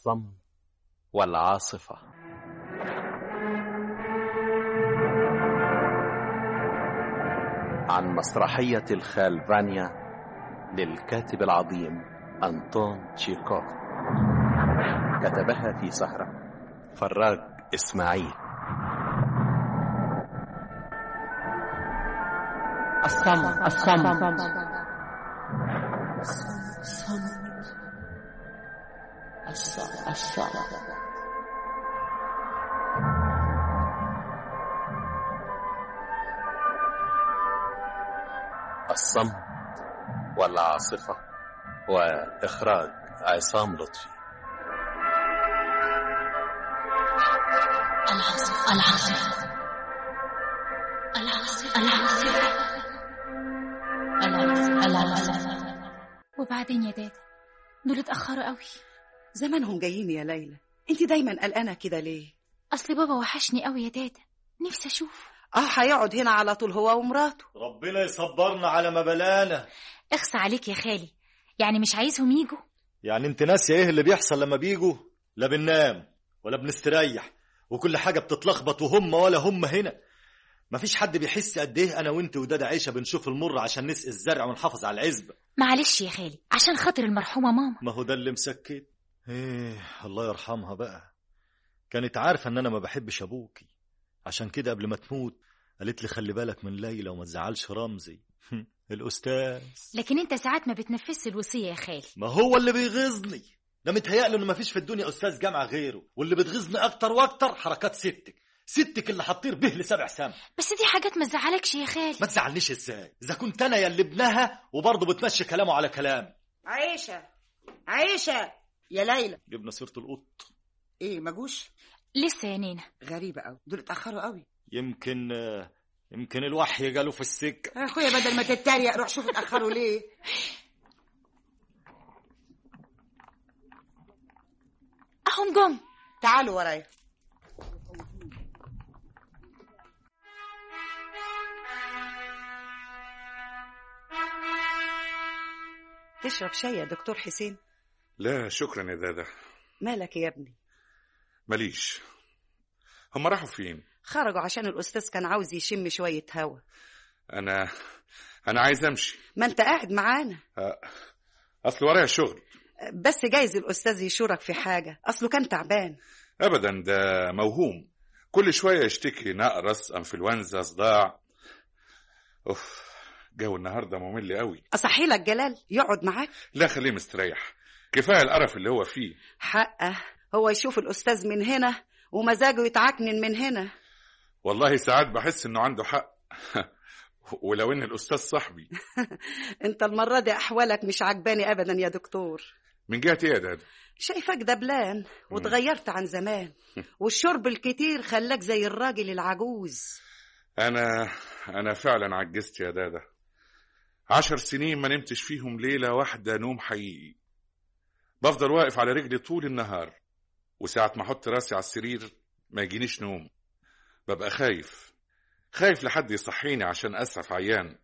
الصم والعاصفة عن مسرحية الخال فانيا للكاتب العظيم أنطون تشيكوف كتبها في سهرة فراج إسماعيل الصمت الصمت الصمت الصمت الصمت والعاصفة وإخراج عصام لطفي العاصفة العاصفة العاصفة العاصفة العاصفة العاصفة وبعدين يا دادا دول اتأخروا قوي زمانهم جايين يا ليلى انت دايما قلقانه كده ليه أصل بابا وحشني قوي يا دادا نفسي أشوفه اه هيقعد هنا على طول هو ومراته ربنا يصبرنا على ما بلانا اخصى عليك يا خالي يعني مش عايزهم يجوا يعني انت ناسيه ايه اللي بيحصل لما بيجوا لا بننام ولا بنستريح وكل حاجه بتتلخبط وهم ولا هم هنا مفيش حد بيحس قد ايه انا وانت ودادا عيشه بنشوف المر عشان نسقي الزرع ونحافظ على العزبه معلش يا خالي عشان خاطر المرحومة ماما ما هو ده اللي مسكت ايه الله يرحمها بقى كانت عارفه ان انا ما بحبش ابوكي عشان كده قبل ما تموت قالت لي خلي بالك من ليلى وما تزعلش رمزي الاستاذ لكن انت ساعات ما بتنفذش الوصية يا خالي ما هو اللي بيغيظني ده متهيأله ان مفيش في الدنيا استاذ جامعه غيره واللي بتغيظني اكتر واكتر حركات ستك ستك اللي هتطير به لسبع سما بس دي حاجات ما تزعلكش يا خالي ما تزعلنيش ازاي اذا كنت انا يا اللي ابنها وبرضه بتمشي كلامه على كلام عيشه عيشه يا ليلى جبنا سيره القط ايه ما جوش لسه يا نينا غريبه قوي دول اتاخروا قوي يمكن آه، يمكن الوحي جاله في السكه يا اخويا بدل ما تتريق روح شوف اتاخروا ليه اهم جم تعالوا ورايا تشرب شاي يا دكتور حسين لا شكرا يا دادا مالك يا ابني ماليش هم راحوا فين خرجوا عشان الاستاذ كان عاوز يشم شويه هوا انا انا عايز امشي ما انت قاعد معانا أه، اصل ورايا شغل بس جايز الاستاذ يشورك في حاجه اصله كان تعبان ابدا ده موهوم كل شويه يشتكي نقرس انفلونزا صداع اوف جو النهارده ممل قوي اصحي لك جلال يقعد معاك لا خليه مستريح كفايه القرف اللي هو فيه حقه هو يشوف الاستاذ من هنا ومزاجه يتعكنن من هنا والله ساعات بحس انه عنده حق ولو ان الاستاذ صاحبي انت المره دي احوالك مش عجباني ابدا يا دكتور من جهه ايه يا دادا شايفك دبلان واتغيرت عن زمان والشرب الكتير خلاك زي الراجل العجوز انا انا فعلا عجزت يا دادا عشر سنين ما نمتش فيهم ليله واحده نوم حقيقي بفضل واقف على رجلي طول النهار وساعة ما احط راسي على السرير ما يجينيش نوم ببقى خايف خايف لحد يصحيني عشان اسعف عيان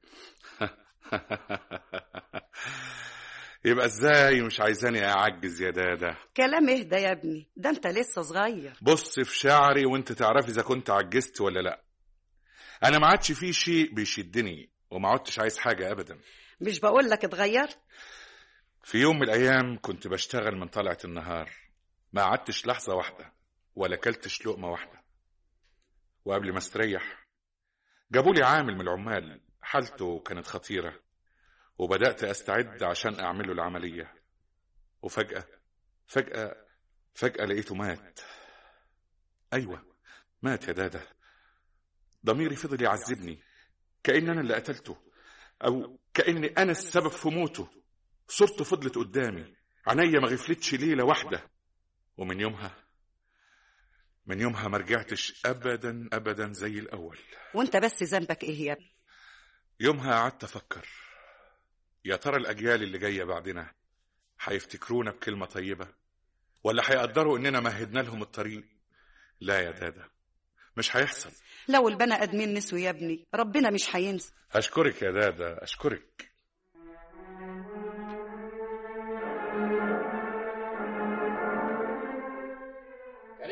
يبقى ازاي مش عايزاني اعجز يا دادا كلام اهدى يا ابني ده انت لسه صغير بص في شعري وانت تعرفي اذا كنت عجزت ولا لا انا ما عادش في شيء بيشدني وما عدتش عايز حاجه ابدا مش بقول لك اتغيرت في يوم من الايام كنت بشتغل من طلعة النهار ما قعدتش لحظه واحده ولا كلتش لقمه واحده وقبل ما استريح جابوا لي عامل من العمال حالته كانت خطيره وبدات استعد عشان اعمل له العمليه وفجاه فجاه فجاه لقيته مات ايوه مات يا دادا ضميري فضل يعذبني كأن أنا اللي قتلته أو كأني أنا السبب في موته صورته فضلت قدامي عينيا ما غفلتش ليلة واحدة ومن يومها من يومها ما رجعتش أبدا أبدا زي الأول وانت بس ذنبك ايه يا ابني يومها قعدت أفكر يا ترى الأجيال اللي جاية بعدنا هيفتكرونا بكلمة طيبة ولا هيقدروا إننا مهدنا لهم الطريق لا يا دادا مش هيحصل لو البني ادمين نسوا يا ابني ربنا مش هينسى أشكرك يا دادا أشكرك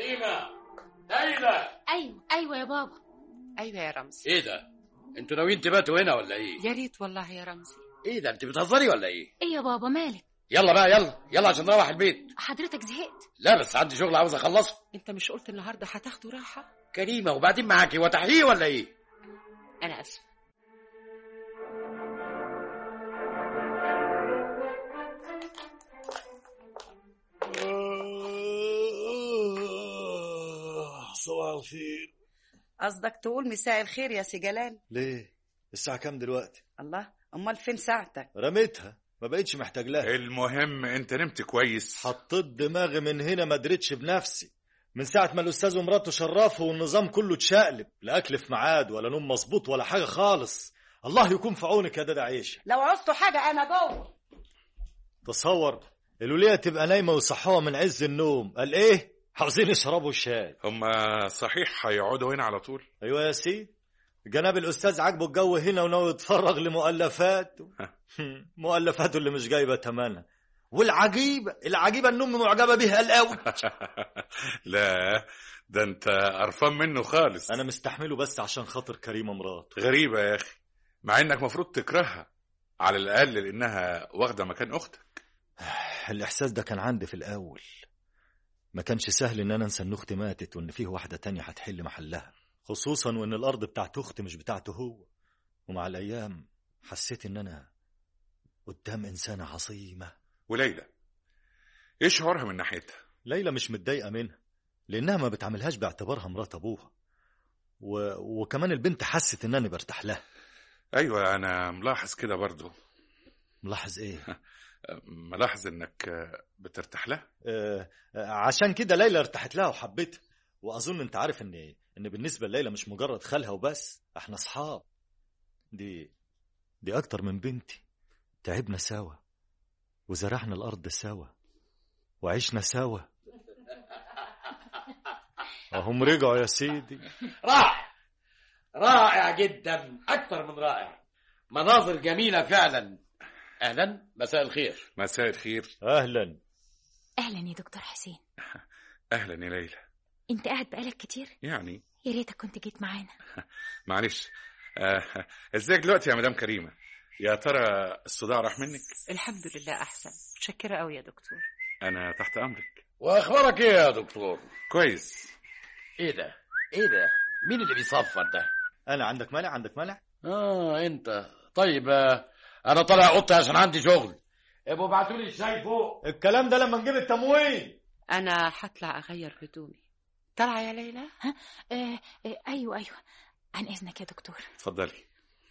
كريمة ليلى ايوه ايوه يا بابا ايوه يا رمزي ايه ده انتوا ناويين تباتوا هنا ولا ايه يا ريت والله يا رمزي ايه ده انت بتهزري ولا ايه ايه يا بابا مالك يلا بقى يلا يلا عشان نروح البيت حضرتك زهقت لا بس عندي شغل عاوز اخلصه انت مش قلت النهارده هتاخدوا راحه كريمة وبعدين معاكي وتحقيق ولا ايه انا اسف صباح الخير قصدك تقول مساء الخير يا سي جلال ليه الساعة كام دلوقتي الله امال فين ساعتك رميتها ما بقتش محتاج لها المهم انت نمت كويس حطيت دماغي من هنا ما دريتش بنفسي من ساعة ما الأستاذ ومراته شرفوا والنظام كله اتشقلب لا أكل في ميعاد ولا نوم مظبوط ولا حاجة خالص الله يكون في عونك يا دادا عيشة لو عوزتوا حاجه انا جوه تصور الولية تبقى نايمة ويصحوها من عز النوم قال إيه عاوزين يشربوا الشاي هما صحيح هيقعدوا هنا على طول أيوة يا سيدي جناب الأستاذ عاجبه الجو هنا وناوي يتفرغ لمؤلفاته مؤلفاته اللي مش جايبة تمنها والعجيبة العجيبة إن أمي معجبة بيها القوي لا ده انت قرفان منه خالص أنا مستحمله بس عشان خاطر كريمة مراته غريبة يا اخي مع انك مفروض تكرهها على الاقل لانها واخدة مكان اختك الإحساس ده كان عندي في الأول ما كانش سهل إن أنا أنسى إن أختي ماتت وإن فيه واحدة تانية هتحل محلها خصوصا وإن الأرض بتاعت أختي مش بتاعته هو ومع الأيام حسيت إن أنا قدام إنسانة عظيمة وليلى ايه شعورها من ناحيتها ليلى مش متضايقة منها لأنها ما بتعملهاش باعتبارها مرات أبوها و... وكمان البنت حست إن أنا برتاح لها ايوه انا ملاحظ كده برضو ملاحظ إيه؟ ملاحظ انك بترتاح لها آه آه، عشان كده ليلى ارتحت لها وحبتها واظن انت عارف ان ان بالنسبه لليلى مش مجرد خالها وبس احنا اصحاب دي دي اكتر من بنتي تعبنا سوا وزرعنا الارض سوا وعشنا سوا اهم رجعوا يا سيدي رائع رائع جدا اكثر من رائع مناظر جميلة فعلا اهلا مساء الخير مساء الخير اهلا اهلا يا دكتور حسين اهلا يا ليلى انت قاعد بقالك كتير يعني يا ريتك كنت جيت معانا معلش آه، ازيك دلوقتي يا مدام كريمة يا ترى الصداع راح منك الحمد لله احسن متشكره قوي يا دكتور انا تحت امرك واخبارك ايه يا دكتور كويس ايه ده ايه ده مين اللي بيصفر ده انا عندك مانع عندك مانع اه انت طيب آه، انا طالع اوضتي عشان عندي شغل ابقوا ابعتوا لي الشاي فوق الكلام ده لما نجيب التموين انا هطلع اغير هدومي طالعه يا ليلى آه آه ايوه ايوه عن اذنك يا دكتور اتفضلي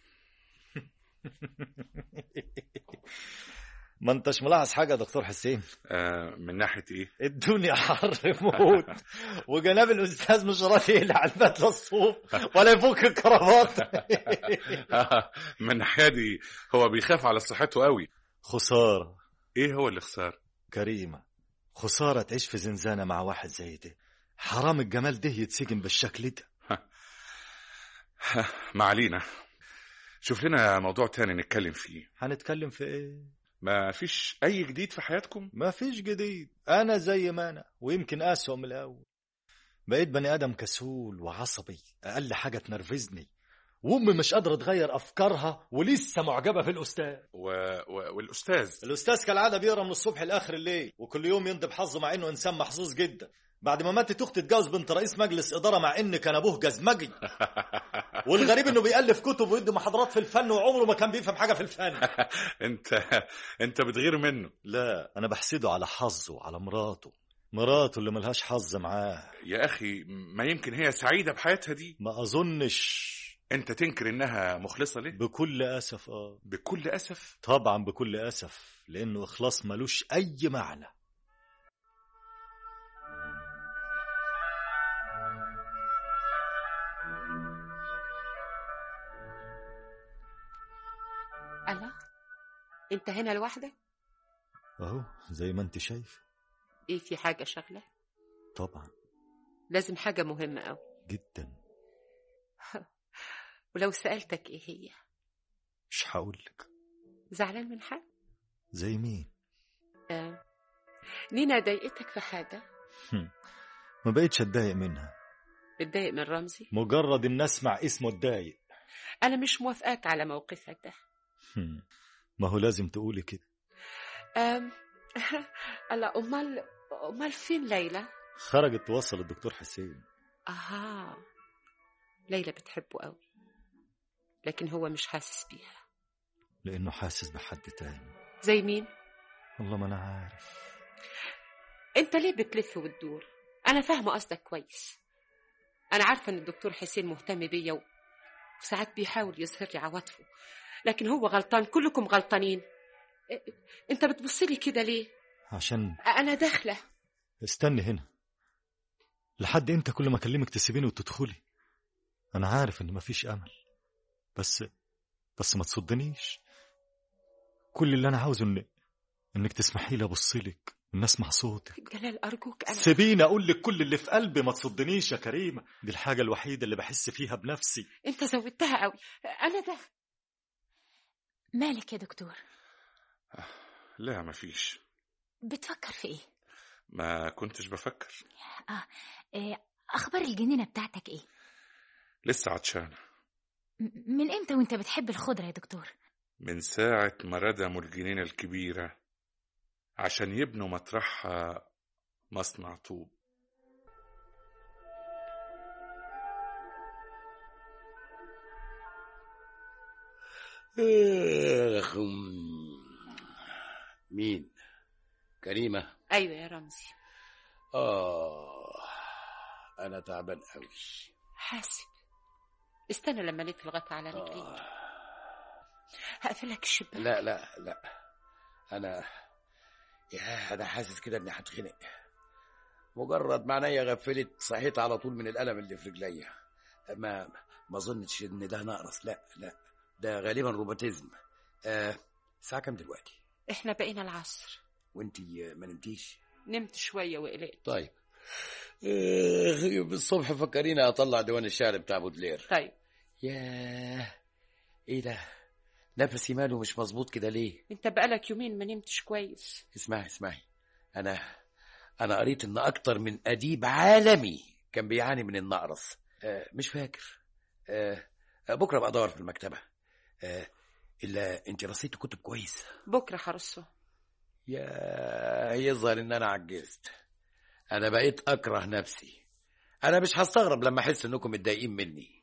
ما انتش ملاحظ حاجه يا دكتور حسين آه، من ناحية ايه الدنيا حر موت وجناب الاستاذ مش راضي يقلع البدله الصوف ولا يفك الكرافات آه، من الناحية دي هو بيخاف على صحته قوي خساره ايه هو اللي خسار كريمه خساره تعيش في زنزانه مع واحد زي ده حرام الجمال ده يتسجن بالشكل ده ما علينا شوف لنا موضوع تاني نتكلم فيه هنتكلم في ايه ما فيش اي جديد في حياتكم ما فيش جديد انا زي ما انا ويمكن اسوأ من الاول بقيت بني ادم كسول وعصبي اقل حاجه تنرفزني وامي مش قادره تغير افكارها ولسه معجبه في الاستاذ و... و... والاستاذ الاستاذ كالعاده بيقرا من الصبح لاخر الليل وكل يوم يندب حظه مع انه انسان محظوظ جدا بعد ما ماتت اختي اتجوز بنت رئيس مجلس اداره مع ان كان ابوه جزمجي والغريب انه بيالف كتب ويدي محاضرات في الفن وعمره ما كان بيفهم حاجه في الفن انت انت بتغير منه لا انا بحسده على حظه وعلى مراته مراته اللي ملهاش حظ معاه يا اخي ما يمكن هي سعيدة بحياتها دي ما اظنش انت تنكر انها مخلصة ليه بكل اسف اه بكل اسف طبعا بكل اسف لانه اخلاص ملوش اي معنى الله انت هنا لوحدك اهو زي ما انت شايف ايه في حاجه شغله طبعا لازم حاجه مهمه قوي جدا ولو سالتك ايه هي مش هقولك زعلان من حاجه زي مين آه. نينا ضايقتك في حاجه ما بقيتش اتضايق منها بتضايق من رمزي مجرد ان اسمع اسمه اتضايق انا مش موافقاك على موقفك ده هم، ما هو لازم تقولي كده أم... لا امال امال فين ليلى خرجت توصل الدكتور حسين اها ليلى بتحبه قوي لكن هو مش حاسس بيها لانه حاسس بحد تاني زي مين والله ما انا عارف انت ليه بتلف وتدور انا فاهمه قصدك كويس انا عارفه ان الدكتور حسين مهتم بيا و- وساعات بيحاول يظهر لي عواطفه لكن هو غلطان كلكم غلطانين ا- انت بتبصلي كده ليه عشان انا داخله استني هنا لحد امتى كل ما اكلمك تسيبيني وتدخلي انا عارف ان مفيش امل بس بس ما تصدنيش كل اللي انا عاوزه ان انك تسمحي لي ابصلك ان اسمع صوتك جلال ارجوك انا سيبيني اقول لك كل اللي في قلبي ما تصدنيش يا كريمه دي الحاجه الوحيده اللي بحس فيها بنفسي انت زودتها قوي انا داخله مالك يا دكتور لا مفيش بتفكر في ايه ما كنتش بفكر إيه، اخبار الجنينه بتاعتك ايه لسه عطشانة م- من امتى وانت بتحب الخضره يا دكتور من ساعة ما ردموا الجنينة الكبيرة عشان يبنوا مطرحها مصنع طوب اخ أم. مين كريمة ايوه يا رمزي اه انا تعبان قوي حاسب استنى لما الف الغطا على رجليك آه. هقفلك الشباك لا لا لا انا يا انا حاسس كده اني هتخنق مجرد ما عينيا غفلت صحيت على طول من الالم اللي في رجليا ما ما اظنش ان ده نقرس لا لا ده غالبا روماتيزم آه الساعه كام دلوقتي احنا بقينا العصر وانتي ما نمتيش نمت شويه وقلقت طيب آه بالصبح فكرينا اطلع ديوان الشعر بتاع بودلير طيب ياه ايه ده نفسي ماله مش مظبوط كده ليه انت بقالك يومين ما نمتش كويس اسمعي اسمعي انا انا قريت ان اكتر من اديب عالمي كان بيعاني من النقرس آه مش فاكر آه آه، بكره بقى ادور في المكتبه آه الا انت رصيتي كتب كويس بكره هرصه يا يظهر ان انا عجزت انا بقيت اكره نفسي انا مش هستغرب لما احس انكم متضايقين مني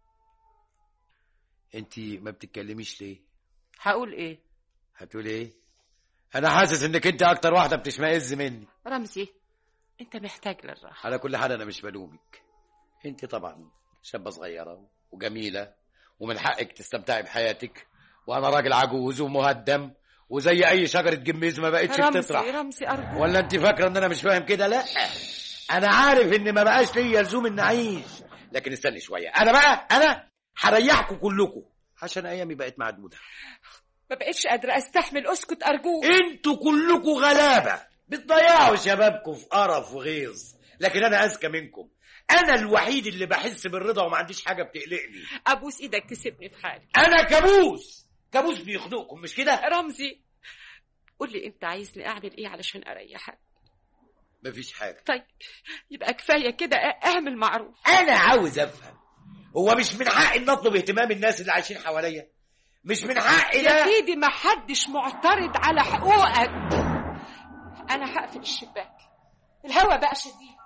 انت ما بتتكلميش ليه هقول ايه هتقولي ايه انا حاسس انك انت اكتر واحده بتشمئز مني رمزي انت محتاج للراحه على كل حال انا مش بلومك انت طبعا شابه صغيره وجميله ومن حقك تستمتعي بحياتك وانا راجل عجوز ومهدم وزي اي شجره جميز ما بقتش رمزي بتطرح رمزي ارجوك ولا انت فاكره ان انا مش فاهم كده لا انا عارف ان ما بقاش ليا لزوم ان اعيش لكن استني شويه انا بقى انا هريحكم كلكم عشان ايامي بقت معدوده ما بقتش قادره استحمل اسكت ارجوك انتوا كلكم غلابه بتضيعوا شبابكم في قرف وغيظ لكن انا اذكى منكم انا الوحيد اللي بحس بالرضا وما عنديش حاجه بتقلقني ابوس ايدك تسيبني في حالي انا كابوس كابوس بيخنقكم مش كده رمزي قول لي انت عايزني اعمل ايه علشان اريحك مفيش حاجه طيب يبقى كفايه كده اعمل معروف انا عاوز افهم هو مش من حقي ان اطلب اهتمام الناس اللي عايشين حواليا مش من حقي يا ده سيدي ما حدش معترض على حقوقك انا هقفل الشباك الهوا بقى شديد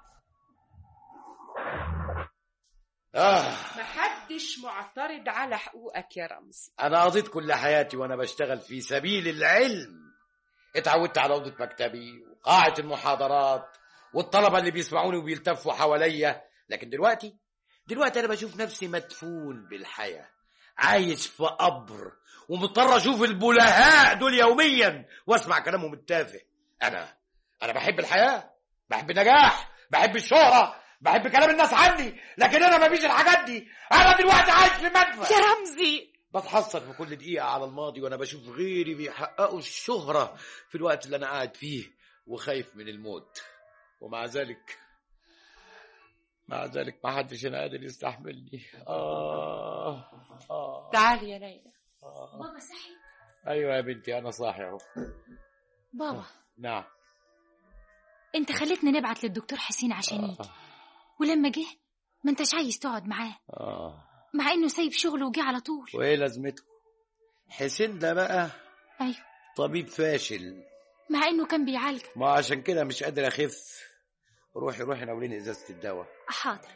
آه ما حدش معترض على حقوقك يا رمزي انا قضيت كل حياتي وانا بشتغل في سبيل العلم اتعودت على اوضه مكتبي وقاعه المحاضرات والطلبه اللي بيسمعوني وبيلتفوا حواليا لكن دلوقتي دلوقتي انا بشوف نفسي مدفون بالحياه عايش في قبر ومضطر اشوف البلهاء دول يوميا واسمع كلامهم التافه انا انا بحب الحياه بحب النجاح بحب الشهره بحب كلام الناس عني لكن انا مفيش الحاجات دي انا دلوقتي عايش في مدفع يا رمزي بتحسر في كل دقيقة على الماضي وأنا بشوف غيري بيحققوا الشهرة في الوقت اللي أنا قاعد فيه وخايف من الموت ومع ذلك مع ذلك ما حدش هنا قادر يستحملني آه آه تعالي يا ليلى آه. بابا صحي أيوة يا بنتي أنا صاحي أهو بابا نعم انت خليتنا نبعت للدكتور حسين عشان يجي ولما جه ما انتش عايز تقعد معاه اه مع انه سايب شغله وجه على طول وايه لازمته حسين ده بقى ايوه طبيب فاشل مع انه كان بيعالجك ما عشان كده مش قادر اخف روحي روحي ناوليني ازازه الدواء حاضر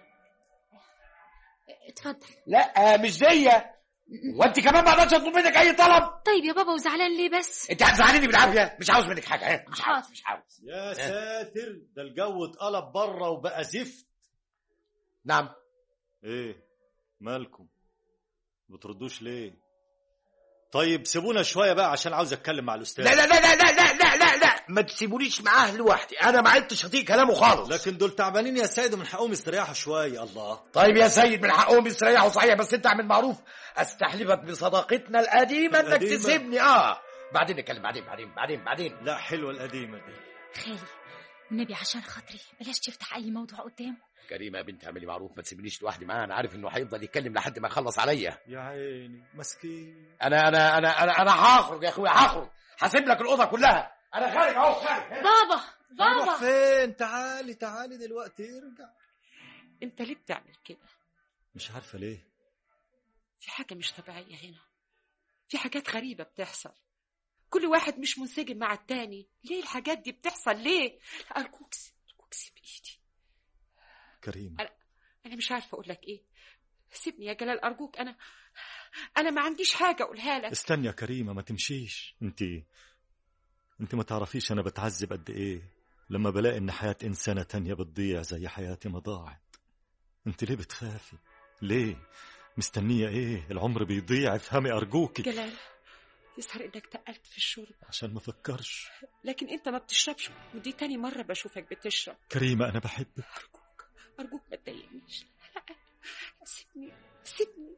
اتفضل لا مش دي وانت كمان ما اقدرش اطلب منك اي طلب طيب يا بابا وزعلان ليه بس انت هتزعليني بالعافيه مش عاوز منك حاجه ها؟ مش عاوز حاضر. مش عاوز يا ساتر ده الجو اتقلب بره وبقى زفت نعم ايه مالكم بتردوش ليه طيب سيبونا شويه بقى عشان عاوز اتكلم مع الاستاذ لا لا لا لا لا لا لا لا لا ما تسيبونيش معاه لوحدي انا ما عدتش هطيق كلامه خالص لكن دول تعبانين يا سيد ومن حقهم يستريحوا شويه الله طيب يا سيد من حقهم يستريحوا صحيح بس انت اعمل معروف استحلفك بصداقتنا القديمه انك القديمة؟ تسيبني اه بعدين نتكلم بعدين بعدين بعدين بعدين لا حلوه القديمه دي خالي النبي عشان خاطري بلاش تفتح اي موضوع قدامه كريمه يا بنت اعملي معروف ما تسيبنيش لوحدي معاه انا عارف انه هيفضل يتكلم لحد ما يخلص عليا يا عيني مسكين انا انا انا انا انا هخرج يا اخويا هخرج هسيب لك الاوضه كلها انا خارج اهو خارج بابا هنروح بابا فين تعالي تعالي دلوقتي ارجع انت ليه بتعمل كده مش عارفه ليه في حاجة مش طبيعية هنا في حاجات غريبة بتحصل كل واحد مش منسجم مع التاني ليه الحاجات دي بتحصل ليه أرجوك س- أرجوك سيب إيدي كريم أنا مش عارفة أقول لك إيه سيبني يا جلال أرجوك أنا أنا ما عنديش حاجة أقولها لك استني يا كريمه ما تمشيش انت انت ما تعرفيش انا بتعذب قد ايه لما بلاقي ان حياه انسانه تانية بتضيع زي حياتي ما ضاعت انت ليه بتخافي ليه مستنيه ايه العمر بيضيع افهمي ارجوكي جلال يظهر إنك تقلت في الشرب عشان ما افكرش لكن أنت ما بتشربش ودي تاني مرة بشوفك بتشرب كريمه انا بحبك أرجوك أرجوك ما تضايقنيش لا، سيبني سيبني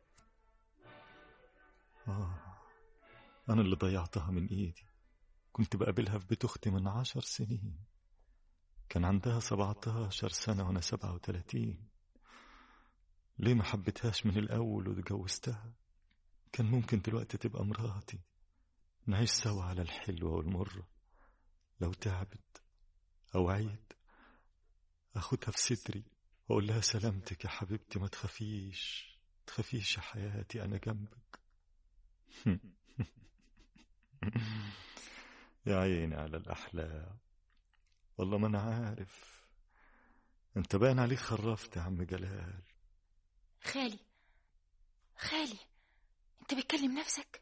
آه أنا اللي ضيعتها من إيدي كنت بقابلها في بيت أختي من عشر سنين كان عندها سبعتاشر سنة وأنا سبعة وتلاتين ليه ما حبيتهاش من الأول واتجوزتها كان ممكن دلوقتي تبقى مراتي نعيش سوا على الحلوة والمرة لو تعبت أو عيت أخدها في صدري وأقول لها سلامتك يا حبيبتي ما تخافيش تخافيش يا حياتي أنا جنبك يا عيني على الأحلام والله ما أنا عارف أنت باين عليك خرفت يا عم جلال خالي خالي انت بتكلم نفسك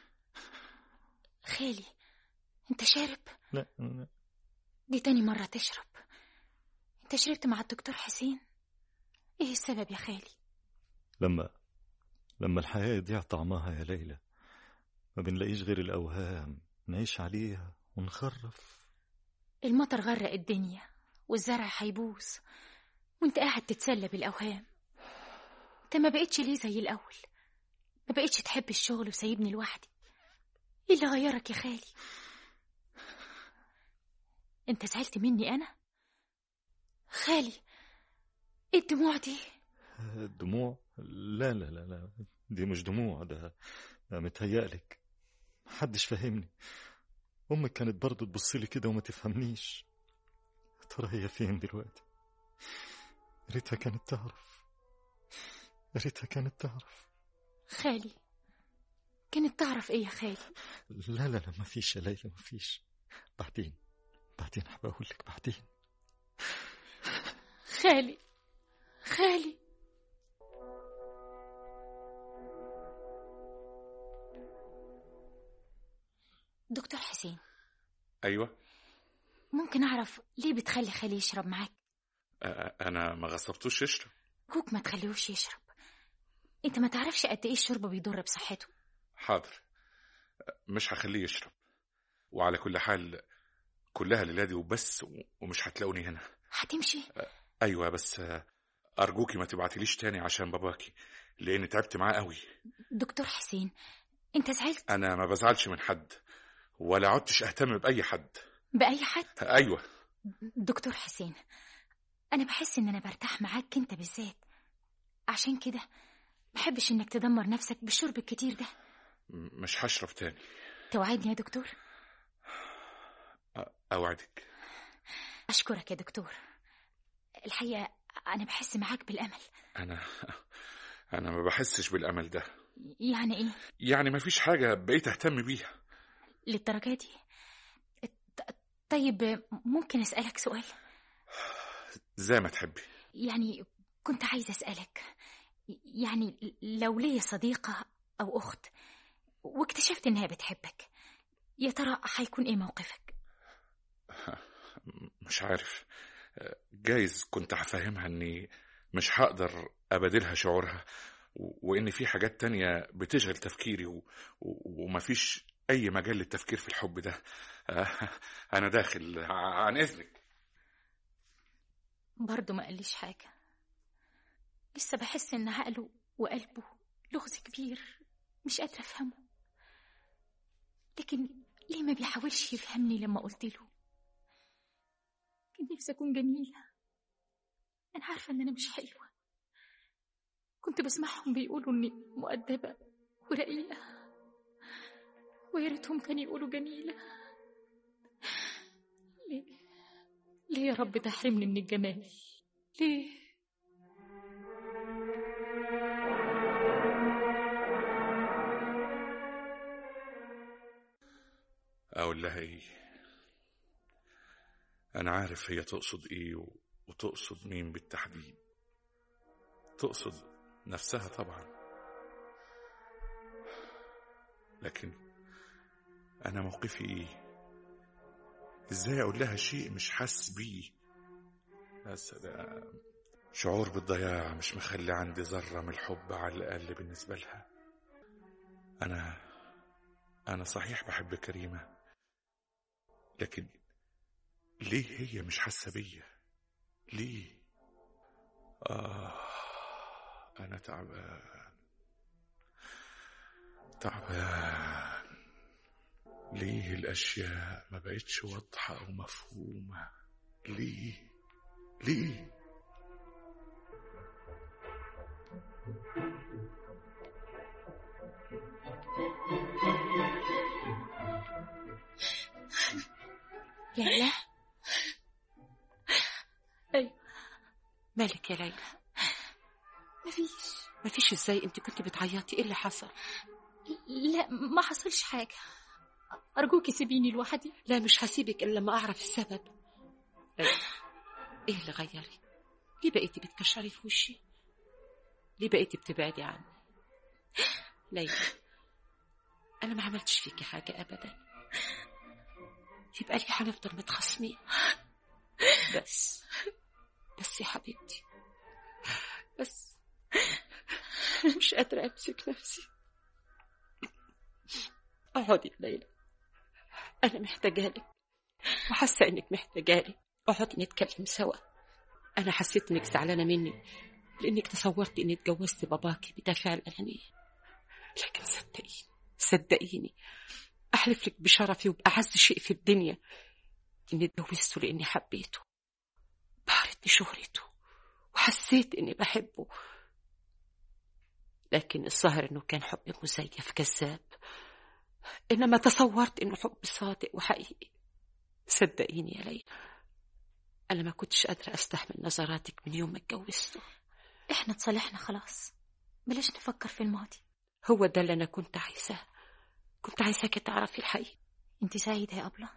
خالي انت شارب لا لا دي تاني مرة تشرب انت شربت مع الدكتور حسين ايه السبب يا خالي لما لما الحياة يضيع طعمها يا ليلى ما بنلاقيش غير الأوهام نعيش عليها ونخرف المطر غرق الدنيا والزرع هيبوظ وانت قاعد تتسلى بالأوهام انت ما بقتش ليه زي الأول ما بقتش تحب الشغل وسايبني لوحدي ايه اللي غيرك يا خالي انت زعلت مني أنا خالي ايه الدموع دي الدموع لا لا لا لا دي مش دموع ده, ده متهيألك محدش فاهمني أمك كانت برضه تبصلي كده وما تفهمنيش يا ترى هي فين دلوقتي يا ريتها كانت تعرف يا ريتها كانت تعرف خالي كانت تعرف ايه يا خالي لا لا لا ما فيش يا ليلى ما فيش بعدين بعدين هبقى أقول لك بعدين خالي خالي دكتور حسين أيوة ممكن أعرف ليه بتخلي خالي يشرب معاك أ- أنا ما غصبتوش يشرب كوك ما تخليهوش يشرب انت ما تعرفش قد ايه الشرب بيضر بصحته حاضر مش هخليه يشرب وعلى كل حال كلها ليلادي وبس ومش هتلاقوني هنا هتمشي أيوة بس أرجوكي ما تبعتليش تاني عشان باباكي لأني تعبت معاه قوي دكتور حسين انت زعلت أنا ما بزعلش من حد ولا عدتش أهتم بأي حد بأي حد أيوة دكتور حسين انا بحس ان انا برتاح معاك انت بالذات عشان كده بحبش انك تدمر نفسك بالشرب الكتير ده م- مش هشرب تاني توعدني يا دكتور أ- أوعدك أشكرك يا دكتور الحقيقة أنا بحس معاك بالأمل انا انا ما بحسش بالامل ده يعني إيه يعني ما فيش حاجه بقيت اهتم بيها للدرجة دي ط- طيب ممكن أسألك سؤال زي ما تحبي يعني كنت عايزة أسألك يعني لو ليا صديقة أو أخت واكتشفت إنها بتحبك يا ترى هيكون إيه موقفك مش عارف جايز كنت هفهمها اني مش هقدر ابادلها شعورها و- وان في حاجات تانية بتشغل تفكيري و... و... ومفيش اي مجال للتفكير في الحب ده آه، انا داخل ع- عن اذنك برضه ما قاليش حاجة لسه بحس إن عقله وقلبه لغز كبير مش قادرة أفهمه لكن ليه ما بيحاولش يفهمني لما قلت له كان نفسي أكون جميلة أنا عارفة إن أنا مش حلوة كنت بسمعهم بيقولوا إني مؤدبة ورقيقة ويا ريتهم كانوا يقولوا جميلة ليه ليه يا رب تحرمني من الجمال ليه اقول لها ايه انا عارف هي تقصد ايه و... وتقصد مين بالتحديد تقصد نفسها طبعا لكن انا موقفي ايه ازاي اقول لها شيء مش حاسس بيه يا سلام شعور بالضياع مش مخلي عندي ذرة من الحب على الأقل بالنسبة لها أنا أنا صحيح بحب كريمة لكن ليه هي مش حاسة بيا ليه آه أنا تعبان تعبان ليه الأشياء ما بقتش واضحة أو مفهومة ليه ليه ليلى أيوة. مالك يا ليلى مفيش مفيش ازاي انت كنت بتعيطي ايه اللي حصل لا ما حصلش حاجة أرجوكي سيبيني لوحدي لا مش هسيبك الا لما اعرف السبب ايه إيه اللي غيرك ليه بقيتي بتكشري في وشي ليه بقيتي بتبعدي عني ليلى انا ما عملتش فيكي حاجه ابدا يبقى ليه هنفضل متخاصمين بس بس يا حبيبتي بس مش قادرة أمسك نفسي اقعدي يا ليلى أنا محتاجة لك وحاسة إنك محتاجة لي اقعدي نتكلم سوا أنا حسيت إنك زعلانة مني لأنك تصورتي إني اتجوزت باباكي بدافع الأنانية لكن صدقيني صدقيني أحلف لك بشرفي وبأعز شيء في الدنيا إني اتجوزته لأني حبيته بهرتني شهرته وحسيت إني بحبه لكن الظاهر إنه كان حب مزيف كذاب إنما تصورت إنه حب صادق وحقيقي صدقيني يا ليلى أنا ما كنتش قادرة أستحمل نظراتك من يوم ما اتجوزته إحنا اتصالحنا خلاص بلاش نفكر في الماضي هو ده اللي أنا كنت عايزاه كنت عايزاكي تعرفي الحقيقة انت سعيدة يا أبلة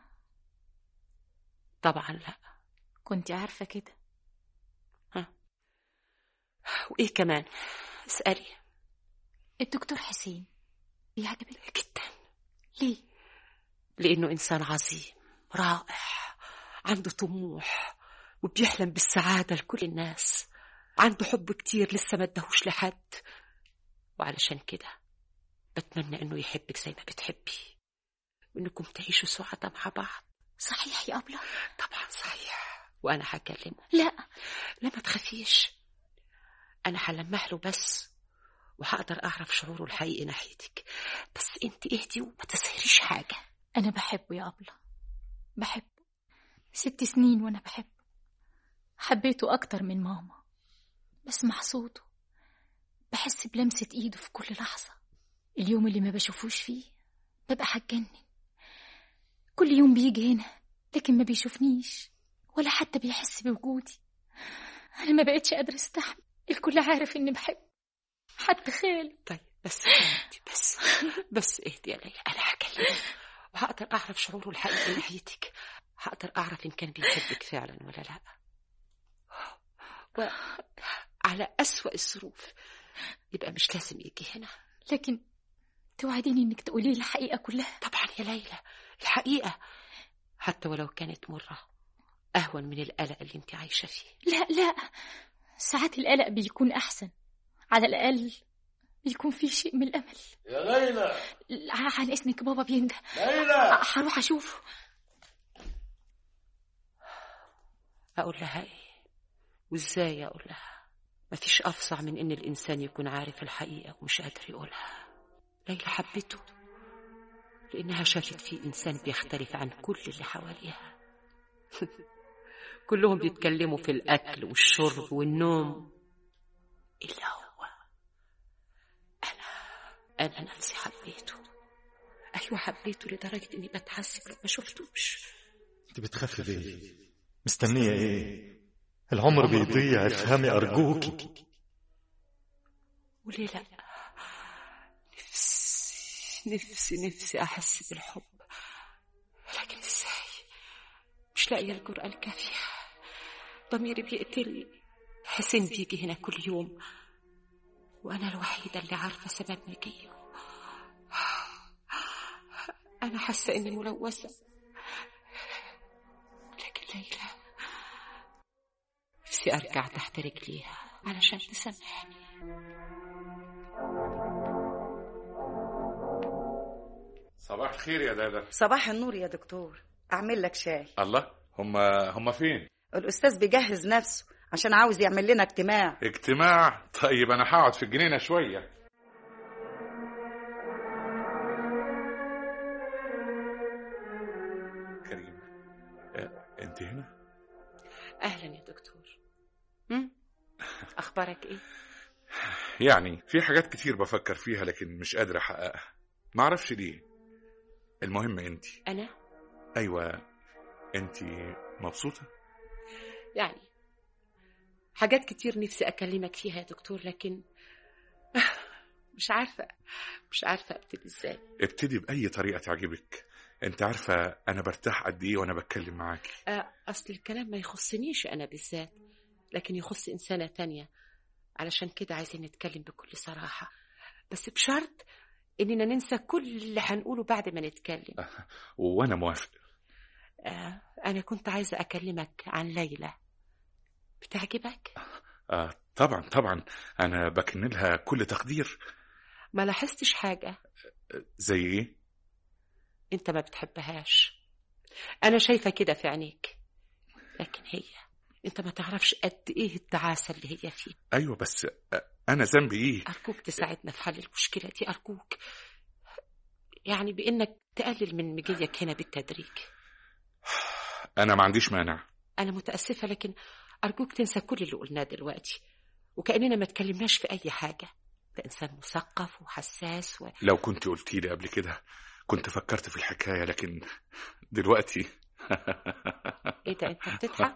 طبعا لا كنت عارفة كده وإيه كمان اسألي الدكتور حسين بيعجبك جدا ليه لأنه إنسان عظيم رائع عنده طموح وبيحلم بالسعادة لكل الناس عنده حب كتير لسه ما ادهوش لحد وعلشان كده بتمنى إنه يحبك زي ما بتحبي وإنكم تعيشوا سعداء مع بعض صحيح يا أبلة طبعا صحيح وأنا هكلمه لا لا ما تخافيش أنا هلمح له بس وهقدر أعرف شعوره الحقيقي ناحيتك بس أنت اهدي وما تظهريش حاجة أنا بحبه يا أبلة بحبه ست سنين وأنا بحبه حبيته أكتر من ماما بسمع صوته بحس بلمسة إيده في كل لحظة اليوم اللي ما بشوفوش فيه ببقى هتجنن كل يوم بيجي هنا لكن ما بيشوفنيش ولا حتى بيحس بوجودي أنا ما بقتش قادرة أستحمل الكل عارف إني بحب حتى خالي طيب بس يا حبيبتي بس بس اهدي يا ليلى انا هكلمه وهقدر اعرف شعوره الحقيقي ناحيتك هقدر اعرف ان كان بيحبك فعلا ولا لا وعلى اسوأ الظروف يبقى مش لازم يجي هنا لكن توعديني إنك تقولي لي الحقيقة كلها طبعا يا ليلى الحقيقة حتى ولو كانت مرة أهون من القلق اللي انت عايشة فيه لا لا ساعات القلق بيكون أحسن على الأقل بيكون في شيء من الأمل يا ليلى ع- عن إذنك بابا بينده ليلى هروح أشوفه أقول لها إيه وإزاي أقول لها مفيش أفظع من إن الإنسان يكون عارف الحقيقة ومش قادر يقولها ليلى حبته لأنها شافت فيه إنسان بيختلف عن كل اللي حواليها كلهم بيتكلموا في الأكل والشرب والنوم إلا هو أنا أنا نفسي حبيته أيوة حبيته لدرجة إني بتعذب لما شفتوش انت بتخافي ليه مستنية ايه العمر بيضيع افهمي ارجوكي وليه لا نفسي نفسي نفسي أحس بالحب لكن إزاي مش لاقية الجرأة الكافية ضميري بيقتلني حسين بيجي هنا كل يوم وأنا الوحيدة اللي عارفة سبب مجيه أنا حاسة إني ملوثة لكن ليلى نفسي أرجع تحت رجليها علشان تسامحني صباح الخير يا دادا صباح النور يا دكتور اعمل لك شاي الله هما هما فين الاستاذ بيجهز نفسه عشان عاوز يعمل لنا اجتماع اجتماع طيب انا هقعد في الجنينه شويه كريم آه، انت هنا أهلا يا دكتور هم؟ أخبارك إيه؟ يعني في حاجات كتير بفكر فيها لكن مش قادر احققها معرفش ليه المهم انت أنا؟ ايوه انت مبسوطه يعني حاجات كتير نفسي أكلمك فيها يا دكتور لكن مش عارفة مش عارفة أبتدي إزاي ابتدي باي طريقه تعجبك انت عارفه انا برتاح قد ايه وانا بتكلم معاكي آه، أصل الكلام ما يخصنيش أنا بالذات لكن يخص إنسانة تانية علشان كده عايزين نتكلم بكل صراحة بس بشرط إننا ننسى كل اللي هنقوله بعد ما نتكلم وانا موافق آه، أنا كنت عايزة أكلمك عن ليلى بتعجبك؟ آه طبعا طبعا انا بكن لها كل تقدير ما لاحظتش حاجة زي ايه أنت ما بتحبهاش أنا شايفة كده في عينيك لكن هي أنت ما تعرفش قد إيه التعاسة اللي هي فيه ايوه بس آه، انا ذنبي ايه أرجوك تساعدنا في حل المشكلة دي أرجوك يعني بإنك تقلل من مجيك هنا بالتدريج انا ما عنديش مانع أنا متأسفة لكن أرجوك تنسى كل اللي قلناه دلوقتي وكأننا ما اتكلمناش في أي حاجة ده إنسان مثقف وحساس و... لو كنت قلتي لي قبل كده كنت فكرت في الحكايه لكن دلوقتي إيه ده أنت بتضحك؟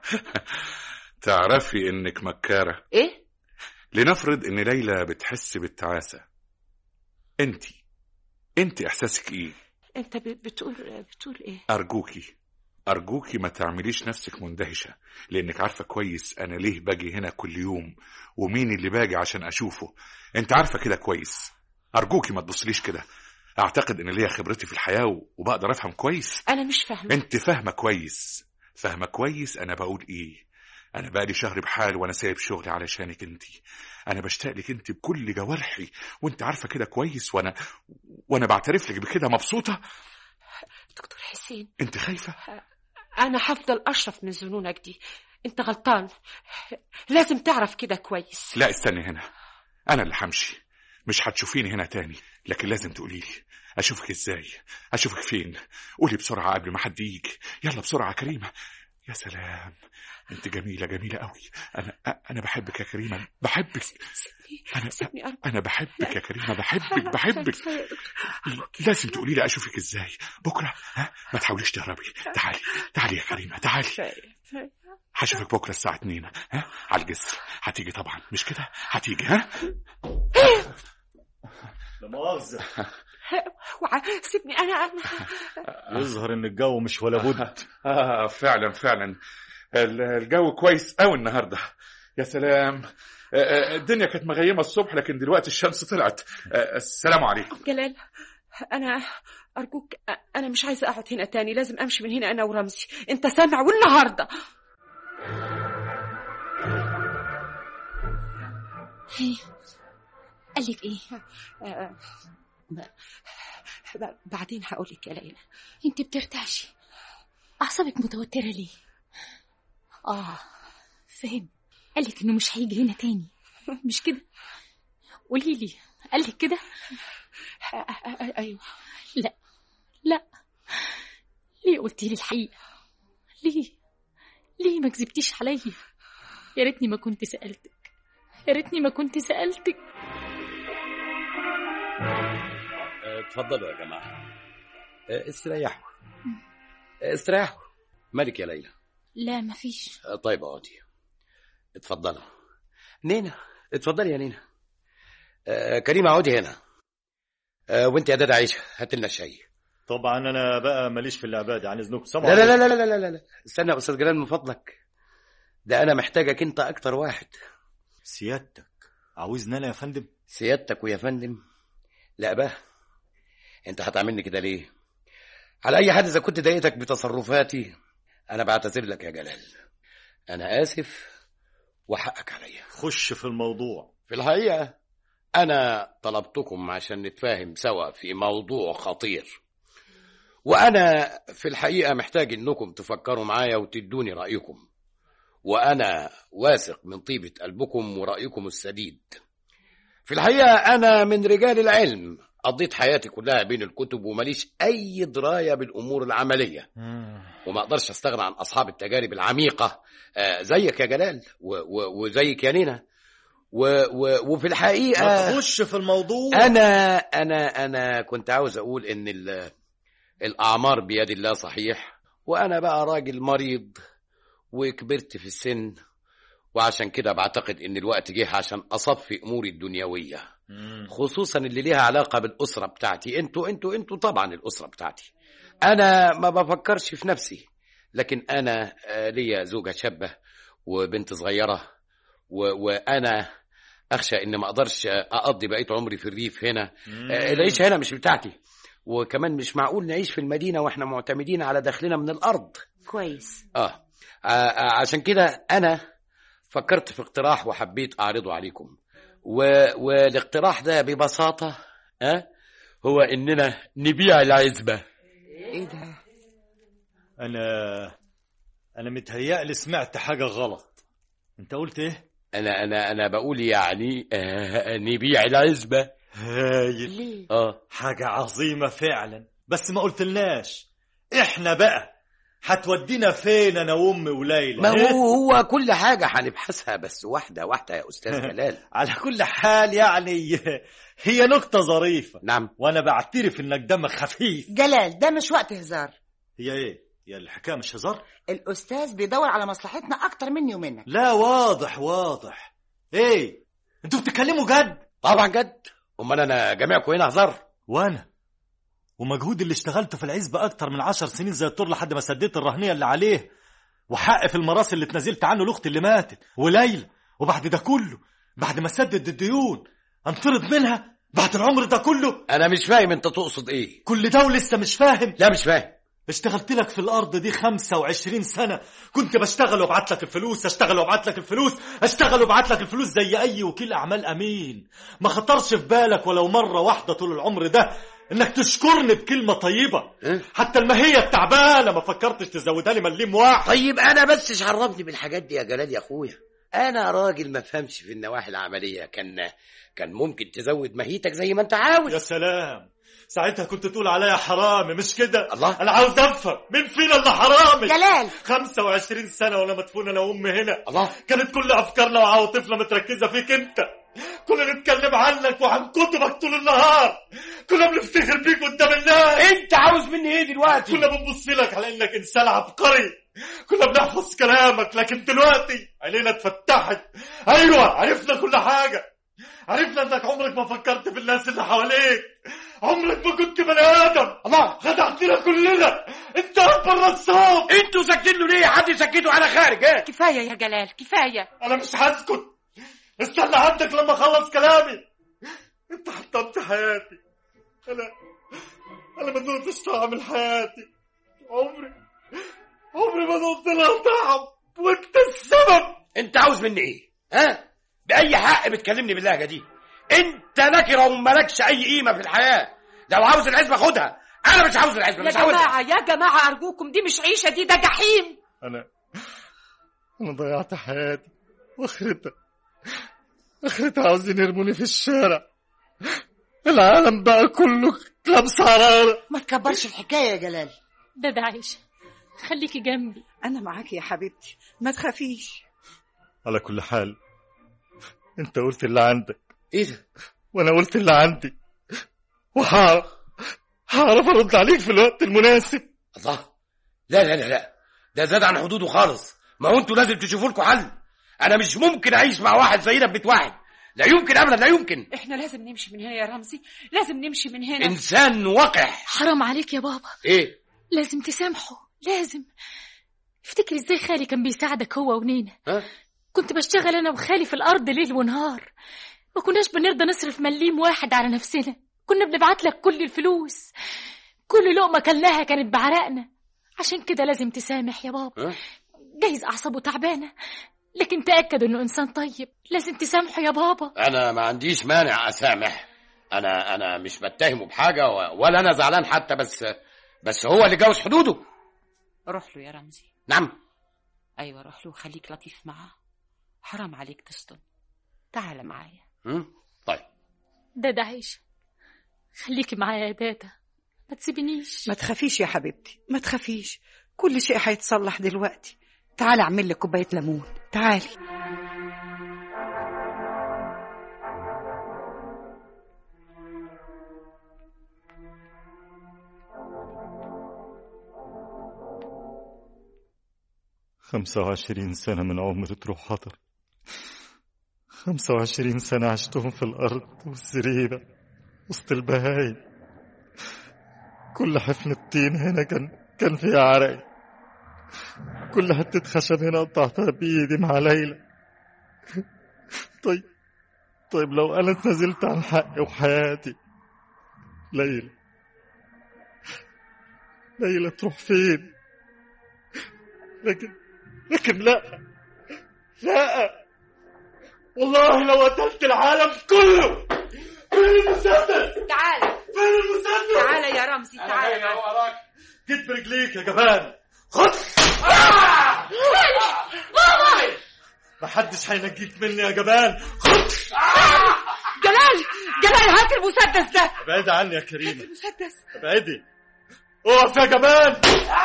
تعرفي انك مكاره إيه؟ لنفرض ان ليلى بتحس بالتعاسه انت انت احساسك ايه أنت ب... بتقول بتقول إيه؟ أرجوكي أرجوكي ما تعمليش نفسك مندهشة لأنك عارفة كويس أنا ليه باجي هنا كل يوم ومين اللي باجي عشان أشوفه أنت عارفة كده كويس أرجوكي ما تبصليش كده أعتقد إن ليا خبرتي في الحياة و- وبقدر أفهم كويس أنا مش فاهمة أنت فاهمة كويس فاهمة كويس أنا بقول إيه أنا بقالي شهر بحال وأنا سايب شغلي علشانك أنت أنا بشتاق لك أنت بكل جوارحي وأنت عارفة كده كويس وأنا وأنا بعترف لك بكده مبسوطة دكتور حسين أنت خايفة أنا هفضل أشرف من ظنونك دي أنت غلطان لازم تعرف كده كويس لا استني هنا انا اللي همشي مش هتشوفيني هنا تاني لكن لازم تقولي لي اشوفك ازاي اشوفك فين قولي بسرعه قبل ما حد يجي يلا بسرعه يا كريمه يا سلام انت جميله جميله قوي انا انا بحبك يا كريمه بحبك سيبني انا سيبني أرجوك انا بحبك يا كريمه بحبك بحبك لازم تقولي لي اشوفك ازاي بكره ها ما تحاوليش تهربي تعالي تعالي يا كريمه تعالي هشوفك بكره الساعه 2 ها على الجسر هتيجي طبعا مش كده هتيجي ها لا مؤاخذة وع- سيبني انا انا يظهر ان الجو مش ولا بد آه فعلا فعلا ال- الجو كويس قوي النهارده يا سلام آه، آه، الدنيا كانت مغيمه الصبح لكن دلوقتي الشمس طلعت آه، السلام عليكم جلال انا ارجوك انا مش عايزه اقعد هنا تاني لازم امشي من هنا انا ورمزي انت سامع والنهارده هي قال لك ايه آه، ب- ب- بعدين هقول لك يا ليلى انت بترتعشي اعصابك متوتره ليه اه فهم قال لك انه مش هيجي هنا تاني مش كده قولي لي قال لك كده آه، آه، آه، ايوه لا لا ليه قلتي لي الحقيقه ليه ليه ما كذبتيش عليا يا ريتني ما كنت سالتك يا ريتني ما كنت سالتك اتفضلوا يا جماعة آه، استريحوا آه، استريحوا مالك يا ليلى لا مفيش آه، طيب اقعدي اتفضلوا نينا اتفضلي يا نينا آه، كريمة اقعدي هنا آه، وانت يا دادا عيشة هات لنا شاي طبعا انا بقى ماليش في اللعبات عن اذنكم سامع لا لا لا لا لا لا لا استنى يا استاذ جلال من فضلك ده انا محتاجك انت اكتر واحد سيادتك عاوزني انا يا فندم سيادتك ويا فندم لا بقى انت هتعملني كده ليه على اي حد اذا كنت ضايقتك بتصرفاتي انا بعتذر لك يا جلال انا اسف وحقك عليا خش في الموضوع في الحقيقه انا طلبتكم عشان نتفاهم سوا في موضوع خطير وانا في الحقيقه محتاج انكم تفكروا معايا وتدوني رايكم وانا واثق من طيبه قلبكم ورايكم السديد في الحقيقه انا من رجال العلم قضيت حياتي كلها بين الكتب ومليش اي درايه بالامور العمليه وما اقدرش استغنى عن اصحاب التجارب العميقه آه، زيك يا جلال و- و- وزيك يا نينا و- و- وفي الحقيقه ما تخش في الموضوع انا انا انا كنت عاوز اقول ان ال- الاعمار بيد الله صحيح وانا بقى راجل مريض وكبرت في السن وعشان كده بعتقد ان الوقت جه عشان اصفي اموري الدنيويه مم. خصوصا اللي ليها علاقه بالاسره بتاعتي انتوا انتوا انتوا طبعا الاسره بتاعتي انا ما بفكرش في نفسي لكن انا آه، ليا زوجه شابه وبنت صغيره و- وانا اخشى ان ما اقدرش اقضي بقيه عمري في الريف هنا مم. آه، العيشه هنا مش بتاعتي وكمان مش معقول نعيش في المدينه واحنا معتمدين على دخلنا من الارض كويس اه ع- ع- عشان كده انا فكرت في اقتراح وحبيت اعرضه عليكم و... والاقتراح ده ببساطه اه هو اننا نبيع العزبه ايه ده انا انا متهيألي سمعت حاجه غلط انت قلت ايه انا انا انا بقول يعني آه نبيع العزبه هايل ليه اه حاجه عظيمه فعلا بس ما قلتلناش احنا بقى هتودينا فين انا وامي وليلى ما إيه؟ هو هو كل حاجه هنبحثها بس واحده واحده يا استاذ جلال على كل حال يعني هي نكته ظريفه نعم وانا بعترف انك دمك خفيف جلال ده مش وقت هزار هي ايه هي الحكايه مش هزار الأستاذ بيدور على مصلحتنا أكتر مني ومنك لا واضح واضح ايه انتوا بتتكلموا جد طبعا جد امال انا جميعكم هنا هزار وانا ومجهود اللي اشتغلته في العزبة أكتر من عشر سنين زي الطور لحد ما سديت الرهنية اللي عليه وحق في المراسل اللي اتنازلت عنه لأختي اللي ماتت وليلى وبعد ده كله بعد ما سدد الديون انطرد منها بعد العمر ده كله انا مش فاهم انت تقصد ايه كل ده ولسه مش فاهم لا مش فاهم اشتغلت لك في الأرض دي 25 سنة كنت بشتغل وابعت لك الفلوس اشتغل وابعت لك الفلوس اشتغل وابعت لك الفلوس زي أي وكيل أعمال أمين ما خطرش في بالك ولو مرة واحدة طول العمر ده انك تشكرني بكلمة طيبة إيه؟ حتى الماهية التعبانة ما فكرتش تزودها لي مليم واحد طيب انا بس مش عرفني بالحاجات دي يا جلال يا اخويا انا راجل ما فهمش في النواحي العمليه كان كان ممكن تزود مهيتك زي ما انت يا عاوز سلام ساعتها كنت تقول عليا حرامي مش كده الله. انا عاوز افهم مين فينا اللي حرامي جلال 25 سنة وانا مدفون انا وامي هنا الله كانت كل افكارنا وعواطفنا متركزه فيك انت كنا نتكلم عنك وعن كتبك طول النهار كنا بنفتخر بيك قدام الناس انت عاوز مني ايه دلوقتي كنا بنبص لك على انك انسان عبقري كنا بنحفظ كلامك لكن دلوقتي عينينا اتفتحت ايوه عرفنا كل حاجه عرفنا انك عمرك ما فكرت في الناس اللي حواليك عمرك ما كنت بني ادم الله خدعتنا كلنا انت اكبر نصاب انتوا ساكتين له ليه حد يسكتوا على خارج ايه كفايه يا جلال كفايه انا مش هسكت استنى عندك لما اخلص كلامي انت حطمت حياتي انا انا ما ذقتش طعم من حياتي عمري عمري ما ذقت لها طعم وانت السبب انت عاوز مني ايه ها باي حق بتكلمني باللهجه دي انت نكره ومالكش اي قيمه في الحياه لو عاوز العزبه خدها انا مش عاوز العزبه يا مش عاوزها جماعه يا جماعه ارجوكم دي مش عيشه دي ده جحيم انا انا ضيعت حياتي واخرتها اخرتها عاوزين يرموني في الشارع العالم بقى كله لمس حرارة ما تكبرش الحكايه يا جلال ده ده عايشة خليكي جنبي انا معاك يا حبيبتي ما تخافيش على كل حال انت قلت اللي عندك ايه ده وانا قلت اللي عندي وهعرف هعرف ارد عليك في الوقت المناسب الله لا لا لا لا ده زاد عن حدوده خالص ما هو انتوا لازم تشوفوا لكم حل انا مش ممكن اعيش مع واحد زينا في بيت واحد لا يمكن ابدا لا يمكن احنا لازم نمشي من هنا يا رمزي لازم نمشي من هنا انسان وقح حرام عليك يا بابا ايه لازم تسامحه لازم افتكر ازاي خالي كان بيساعدك هو ونينا ها كنت بشتغل انا وخالي في الارض ليل ونهار ما كناش بنرضى نصرف مليم واحد على نفسنا كنا بنبعت لك كل الفلوس كل لقمة كلناها كانت بعرقنا عشان كده لازم تسامح يا بابا ها جايز أعصابه تعبانة لكن تأكد إنه إنسان طيب لازم تسامحه يا بابا انا ما عنديش مانع اسامح انا انا مش بتهمه بحاجه و- ولا انا زعلان حتى بس بس هو اللي جاوز حدوده روح له يا رمزي نعم ايوه روح له وخليك لطيف معاه حرام عليك تسطن تعال معايا هم؟ طيب ده ده عيشة خليكي معايا يا دادا ما تسيبنيش ما تخافيش يا حبيبتي ما تخافيش كل شيء هيتصلح دلوقتي تعالي اعمل لك كوبايه ليمون تعالي خمسة وعشرين سنة من عمري تروح حضر خمسة وعشرين سنة عشتهم في الأرض والزريبة وسط البهايم كل حفن الطين هنا كان كان فيها عرقي كل حتة خشب هنا قطعتها بإيدي مع ليلى طيب طيب لو أنا اتنازلت عن حقي وحياتي ليلى ليلى تروح فين لكن لكن لا لا والله لو قتلت العالم كله فين المسدس تعال فين المسدس تعال يا رمزي تعال معايا. جيت برجليك يا جبان خد ما حدش هينجيك مني يا جبان خد جلال جلال هات المسدس ده ابعدي عني يا كريمه المسدس ابعدي اقف يا جبان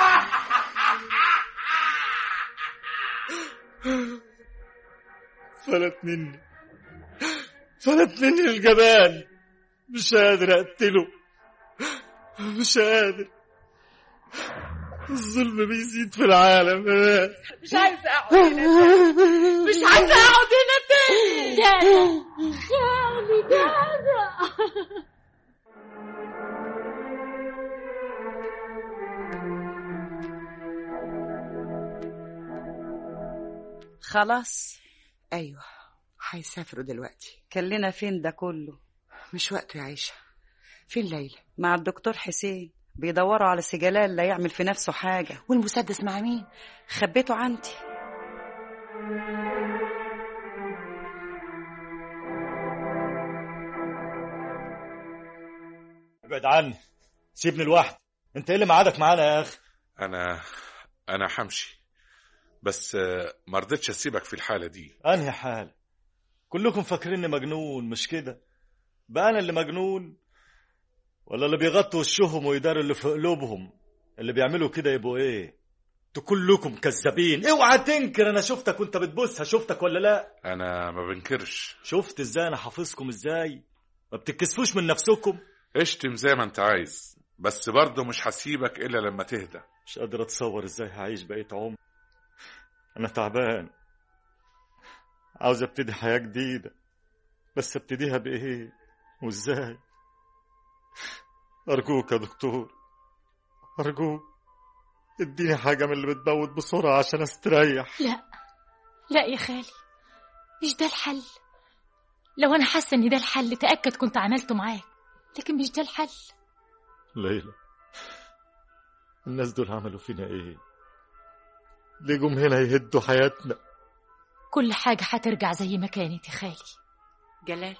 فلت مني فلت مني الجبان مش قادر اقتله مش قادر الظلم بيزيد في العالم مش عايزه اقعد هنا تاني. مش عايزه اقعد هنا تاني دادا خالي دادا خلاص ايوه هيسافروا دلوقتي كان لنا فين ده كله مش وقته يا عيشه فين ليلى مع الدكتور حسين بيدوروا على سجلال لا يعمل في نفسه حاجة والمسدس مع مين خبيته عندي ابعد عني سيبني لوحدي انت ايه اللي معادك معانا يا اخي انا انا همشي بس آه، ما رضيتش اسيبك في الحاله دي انهي حال كلكم فاكريني مجنون مش كده بقى انا اللي مجنون ولا اللي بيغطوا وشهم ويداروا اللي في قلوبهم اللي بيعملوا كده يبقوا ايه انتوا كلكم كذابين اوعى تنكر انا شفتك وانت بتبوسها شفتك ولا لا انا ما بنكرش شفت ازاي انا حافظكم ازاي ما بتتكسفوش من نفسكم اشتم زي ما انت عايز بس برضه مش هسيبك الا لما تهدى مش قادر اتصور ازاي هعيش بقية عمري انا تعبان عاوز ابتدي حياة جديدة بس ابتديها بايه وازاي ارجوك يا دكتور ارجوك اديني حاجة من اللي بتموت بسرعة عشان استريح لا لا يا خالي مش ده الحل لو انا حاسه ان ده الحل تاكد كنت عملته معاك لكن مش ده الحل ليلى الناس دول عملوا فينا ايه ليه جم هنا يهدوا حياتنا كل حاجه هترجع زي ما كانت يا خالي جلال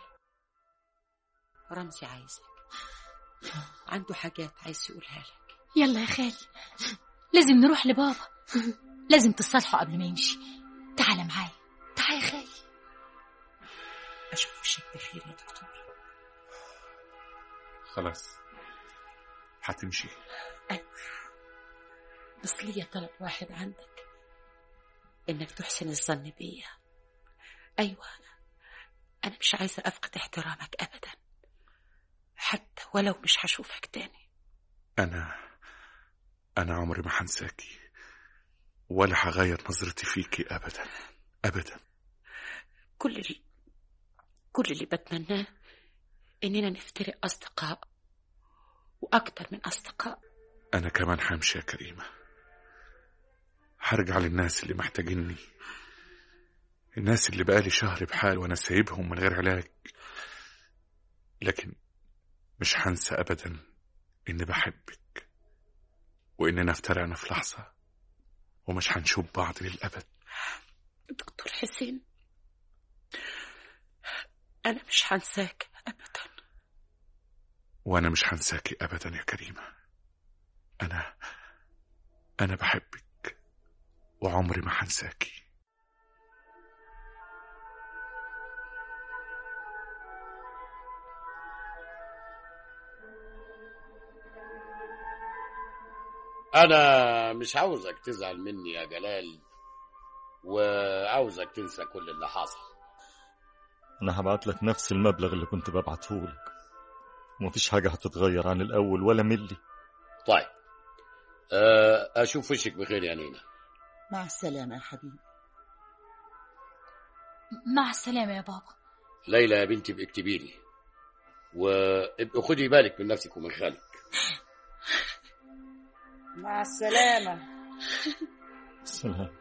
رمزي عايزك عنده حاجات عايز يقولها لك يلا يا خالي لازم نروح لبابا لازم تصالحوا قبل ما يمشي تعال معايا تعال يا خالي اشوف وشك بخير يا دكتور خلاص هتمشي بس ليا طلب واحد عندك انك تحسن الظن بيا ايوه انا مش عايزه افقد احترامك ابدا حتى ولو مش هشوفك تاني أنا أنا عمري ما هنساكي ولا هغير نظرتي فيكي أبدا أبدا كل اللي كل اللي بتمناه اننا نفترق اصدقاء واكتر من اصدقاء أنا كمان همشي يا كريمة هرجع للناس اللي محتاجيني الناس اللي بقالي شهر بحال وأنا سايبهم من غير علاج لكن مش هنسى أبدا إني بحبك وإننا افترقنا في لحظة ومش هنشوف بعض للأبد دكتور حسين انا مش هنساك ابدا وأنا مش هنساكي أبدا يا كريمة أنا أنا بحبك وعمري ما هنساكي انا مش عاوزك تزعل مني يا جلال وعاوزك تنسى كل اللي حصل انا هبعت لك نفس المبلغ اللي كنت ببعته لك ومفيش حاجة هتتغير عن الأول ولا ملي طيب أه، اشوف وشك بخير يا نينا مع السلامة يا حبيبي مع السلامه يا بابا ليلى يا بنتي ابقي اكتبي لي وابقي خدي بالك من نفسك ومن خالك مع السلامة سلام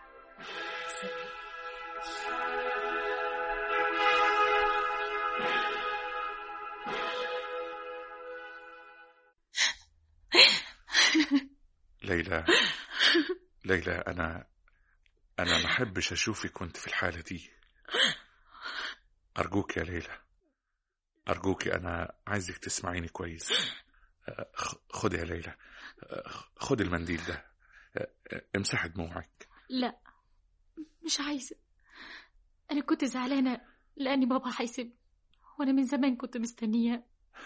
ليلى ليلى أنا أنا ما أحبش أشوفك وأنت في الحالة دي أرجوك يا ليلى أرجوك أنا عايزك تسمعيني كويس أه، خ- خد يا ليلى أه، خد المنديل ده أه، أه، امسح دموعك لا مش عايزه انا كنت زعلانه لاني بابا هيسيبني وانا من زمان كنت مستنيه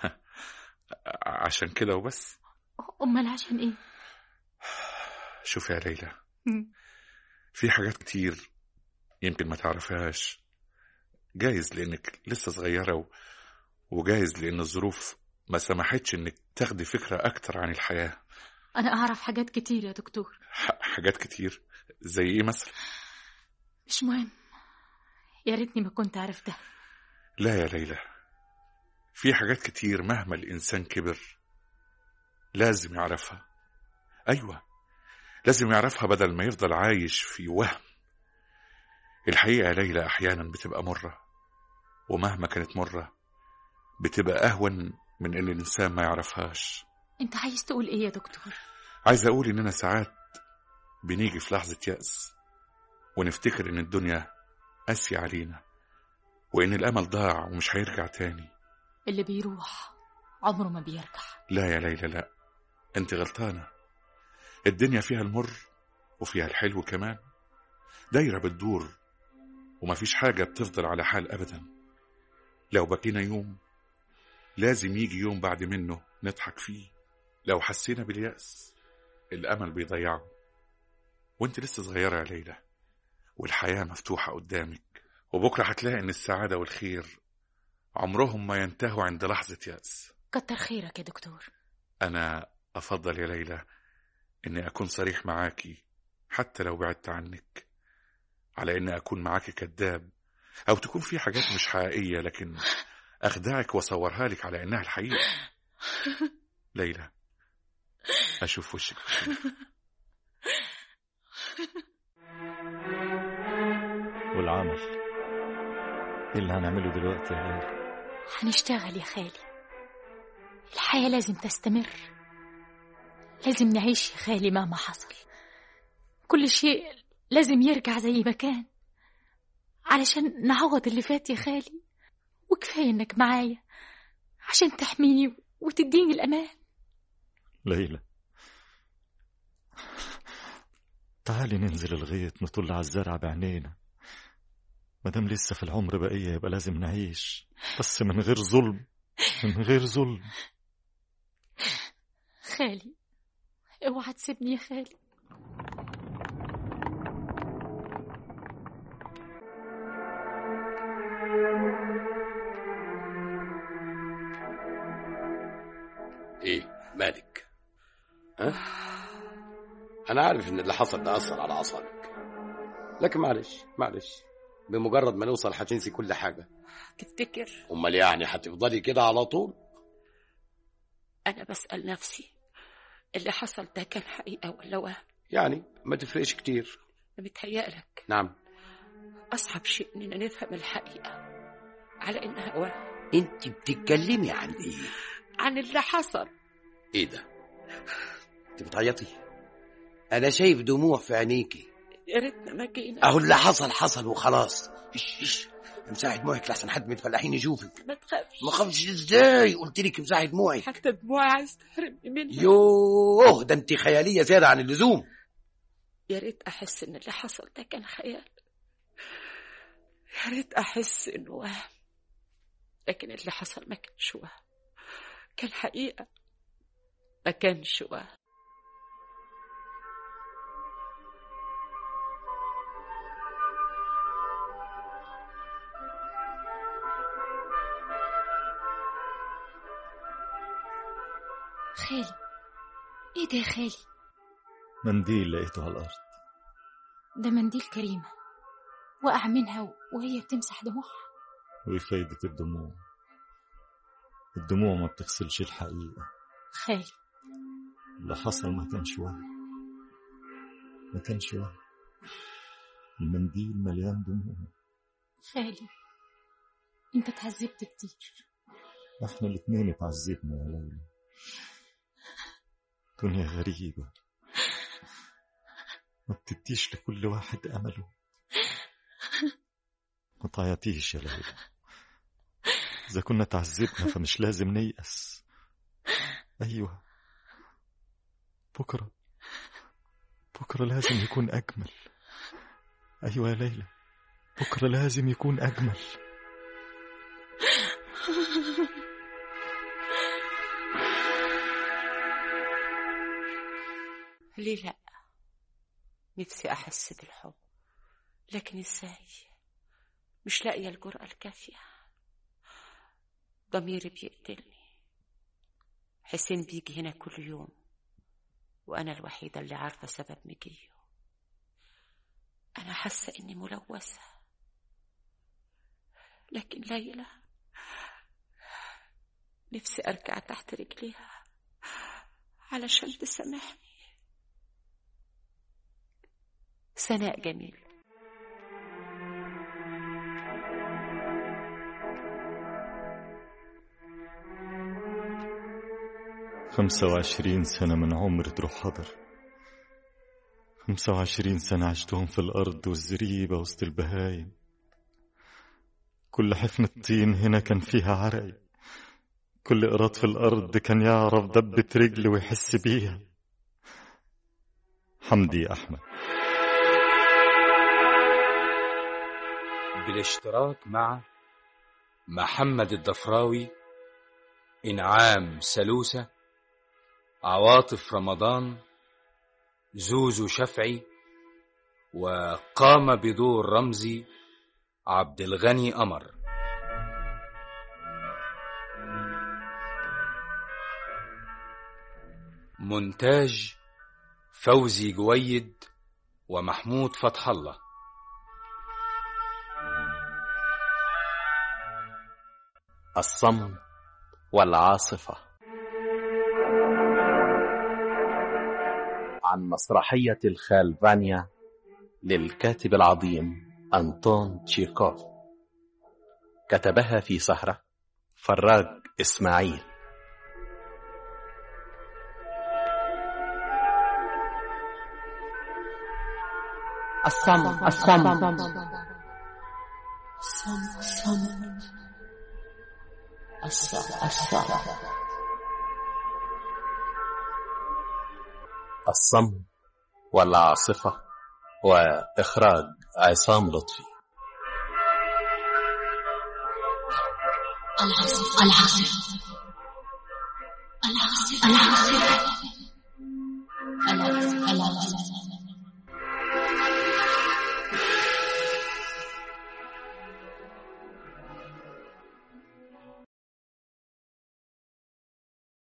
عشان كده وبس امال عشان ايه شوف يا ليلى مم. في حاجات كتير يمكن ما تعرفهاش جايز لانك لسه صغيرة و... وجايز لان الظروف ما سمحتش انك تاخدي فكرة اكتر عن الحياة انا اعرف حاجات كتير يا دكتور ح... حاجات كتير زي ايه مثلا مش مهم يا ريتني ما كنت عرفتها لا يا ليلى في حاجات كتير مهما الانسان كبر لازم يعرفها ايوه لازم يعرفها بدل ما يفضل عايش في وهم الحقيقة يا ليلى أحيانا بتبقى مرة ومهما كانت مرة بتبقى أهون من إن الإنسان ما يعرفهاش انت عايز تقول ايه يا دكتور عايز أقول إننا ساعات بنيجي في لحظة يأس ونفتكر إن الدنيا قاسية علينا وإن الأمل ضاع ومش هيرجع تاني اللي بيروح عمره ما بيرجع لا يا ليلى لا أنت غلطانة الدنيا فيها المر وفيها الحلو كمان دايرة بتدور ومفيش حاجة بتفضل على حال أبدا لو بكينا يوم لازم يجي يوم بعد منه نضحك فيه لو حسينا باليأس الأمل بيضيعه وانت لسه صغيرة يا ليلى والحياة مفتوحة قدامك وبكرة هتلاقي إن السعادة والخير عمرهم ما ينتهوا عند لحظة يأس كتر خيرك يا دكتور أنا أفضل يا ليلى إني أكون صريح معاكي حتى لو بعدت عنك على إني أكون معاكي كذاب أو تكون في حاجات مش حقيقية لكن أخدعك وأصورها لك على إنها الحقيقة ليلى أشوف وشك بخير. والعمل ايه اللي هنعمله دلوقتي يا ليلى هنشتغل يا خالي الحياة لازم تستمر لازم نعيش يا خالي مهما حصل كل شيء لازم يرجع زي ما كان علشان نعوض اللي فات يا خالي وكفاية انك معايا عشان تحميني وتديني الأمان ليلى تعالي ننزل الغيط نطل على الزرع بعينينا مادام لسه في العمر بقية يبقى لازم نعيش بس من غير ظلم من غير ظلم خالي اوعى تسيبني يا خالي ايه مالك ها انا عارف ان اللي حصل ده اثر على اعصابك لكن معلش معلش بمجرد ما نوصل هتنسي كل حاجه تفتكر امال يعني هتفضلي كده على طول أنا بسأل نفسي اللي حصل ده كان حقيقة ولا وهم يعني ما تفرقش كتير متهيألك نعم أصعب شيء إننا نفهم الحقيقة على إنها وهم انت بتتكلمي عن ايه عن اللي حصل ايه ده انت بتعيطي انا شايف دموع في عينيكي يا ريتنا ما جينا اهو اللي حصل حصل وخلاص ايش ايش امسحي دموعك لحسن حد من الفلاحين يشوفك ما تخافش ما خافش ازاي قلت لك امسحي دموعك حتى دموعي عايز تحرمني منها يوه ده انت خياليه زياده عن اللزوم يا ريت أحس إن اللي حصل ده كان خيال يا ريت أحس إنه وهم لكن اللي حصل ما كانش وهم كان حقيقة ما كانش وهم خالي ايه ده يا خالي منديل لقيته على الأرض ده منديل كريمة وقع منها وهي بتمسح دموعها وإيه فايدة الدموع الدموع ما بتغسلش الحقيقة خالي اللي حصل ما كانش وهم ما كانش وهم المنديل مليان دموع خالي انت اتعذبت كتير احنا الاتنين اتعذبنا يا ليلى دنيا غريبة ما بتديش لكل واحد أمله ما تعيطيش يا ليلى إذا كنا تعذبنا فمش لازم نيأس أيوة بكرة بكرة لازم يكون أجمل أيوة يا ليلى بكرة لازم يكون أجمل ليه لا نفسي أحس بالحب لكن إزاي مش لاقية الجرأة الكافية ضميري بيقتلني حسين بيجي هنا كل يوم وأنا الوحيدة اللي عارفة سبب مجيه أنا حاسة إني ملوثة لكن ليلى نفسي أرجع تحت رجليها علشان تسامحني سناء جميل خمسة وعشرين سنة من عمر تروح حضر خمسة وعشرين سنة عشتهم في الأرض والزريبة وسط البهايم كل حفنة طين هنا كان فيها عرقي كل قراط في الأرض كان يعرف دبة رجل ويحس بيها حمدي أحمد بالاشتراك مع محمد الضفراوي إنعام سلوسة عواطف رمضان زوزو شفعي وقام بدور رمزي عبد الغني قمر مونتاج فوزي جويد ومحمود فتح الله الصمت والعاصفة عن مسرحية الخال فانيا للكاتب العظيم أنطون تشيكوف كتبها في سهرة فراج إسماعيل الصمت الصمت الصمت الصمت الصمت والعاصفة وإخراج عصام لطفي العاصفة العاصفة العاصفة العاصفة